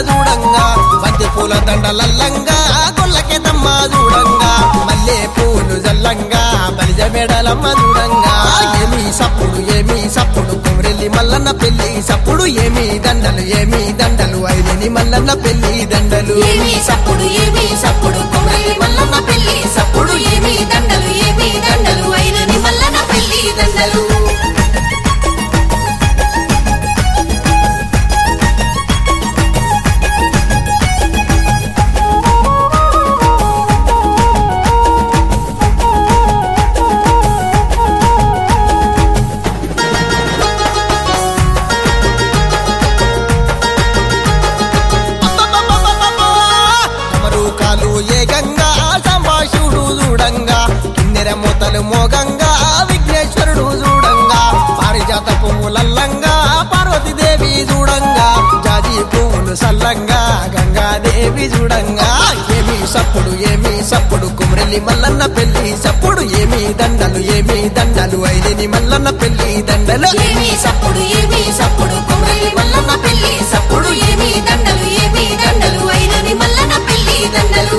చూడంగా బంతి పూల దండలల్లంగా గొల్లకి దమ్మ చూడంగా మల్లె పూలు జల్లంగా బలిజ మెడలమ్మ చూడంగా ఏమి సప్పుడు ఏమి సప్పుడు కుమరెల్లి మల్లన్న పెళ్లి సప్పుడు ఏమి దండలు ఏమి దండలు ఐదిని మల్లన్న పెళ్లి దండలు ఏమి సప్పుడు ఏమి సప్పుడు కొమరల్లి మల్లన్న పెళ్లి సప్పుడు ఏమి దండలు ఏమి దండలు ఐరని మల్లన్న పెళ్లి దండలు అమరూకాలు ఏగంగా సంభాషుడు చూడంగా కిన్నెర మూతలు మోగంగా విఘ్నేశ్వరుడు చూడంగా పారిజాత పువ్వులల్లంగా పార్వతీదేవి చూడంగా జాజి పువ్వులు సల్లంగా గంగాదేవి చూడంగా ఏమి సప్పుడు ఏమి సప్పుడు కుమరెల్లి మల్లన్న పెళ్లి సప్పుడు ఏమి దండలు ఏమి దండలు ఐదిని మల్లన్న పెళ్లి దండలు ఏమి సప్పుడు ఏమి సప్పుడు కొమరల్లి మల్లన్న పెళ్లి సప్పుడు ఏమి దండలు ఏమి దండలు ఐరని మల్లన్న పెళ్లి దండలు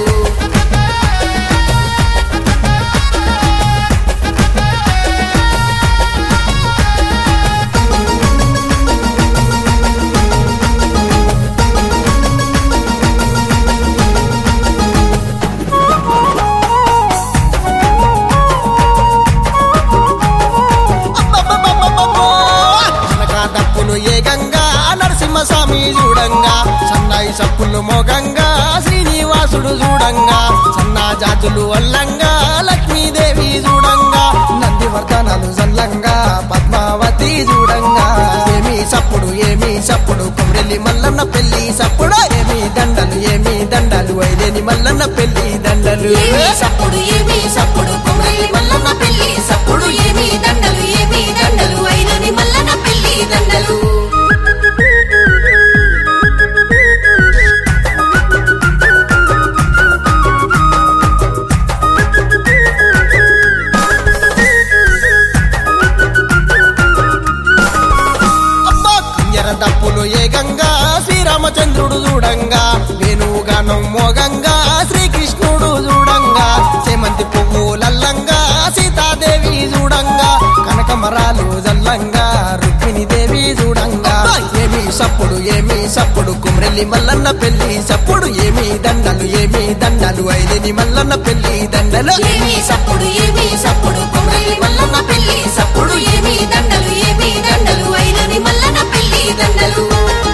చిలక దప్పులు ఏగంగా నరసింహస్వామి చూడంగా సన్నాయి సప్పులు మోగంగా శ్రీనివాసుడు చూడంగా సన్నా జాతులు అల్లంగా లక్ష్మీదేవి చూడంగా నందివర్ధనాలు సల్లంగా పద్మావతి చూడంగా ఏమి సప్పుడు ఏమి సప్పుడు కొమరెల్లి మల్లన్న పెళ్లి సప్పుడు ఏమి దండలు ఏమి దండలు ఐదేని మల్లన్న పెళ్లి దండలు ఏమి సప్పుడు ఏమి సప్పుడు కొమరల్లి మల్లన్న పెళ్లి సప్పుడు ఏమి దండలు ఏమి దండలు ఐరని మల్లన్న పెళ్లి దండలు అబ్బా కుంజర దప్పులు ఏగంగా శ్రీరామచంద్రుడు చూడంగా వేణుగానం మోగంగా శ్రీకృష్ణుడు చూడంగా సేమంతి పువ్వులల్లంగా సీతాదేవి చూడంగా కనకమరాలు జల్లంగా రుక్మిణి దేవి చూడంగా ఏమి సప్పుడు ఏమి సప్పుడు కుమ్రెల్లి మల్లన్న పెళ్లి సప్పుడు ఏమి దండలు ఏమి దండలు ఐదిని మల్లన్న పెళ్లి దండలు ఏమి సప్పుడు ఏమి సప్పుడు కొమరల్లి మల్లన్న పెళ్లి సప్పుడు ఏమి దండలు ఏమి దండలు ఐరని మల్లన్న పెళ్లి దండలు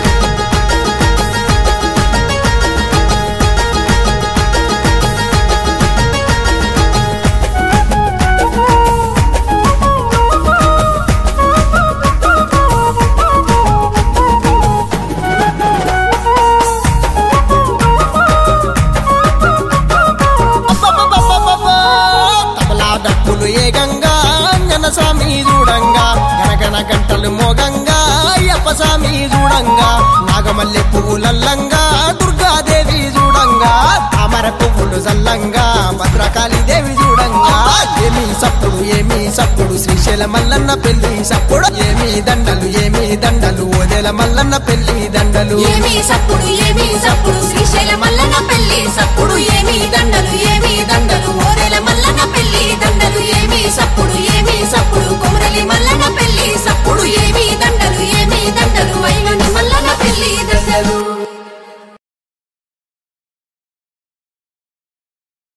అబ్బబ్బబ్బబ్బబ్బబ్బా! తబలా డప్పులు ఏగంగా అంజన స్వామి చూడంగా గనగన గంటలు మోగంగా అయ్యప్ప స్వామి చూడంగా నాగమల్లె పువ్వులల్లంగా దుర్గాదేవి చూడంగా తామర పువ్వులు చల్లంగా భద్రకాళి దేవి చూడంగా ఏమి సప్పుడు ఏమి సప్పుడు శ్రీశైల మల్లన్న పెళ్లి సప్పుడు ఏమి దండలు ఏమి దండలు ఓదెల మల్లన్న పెళ్లి దండలు ఏమి సప్పుడు ఏమి సప్పుడు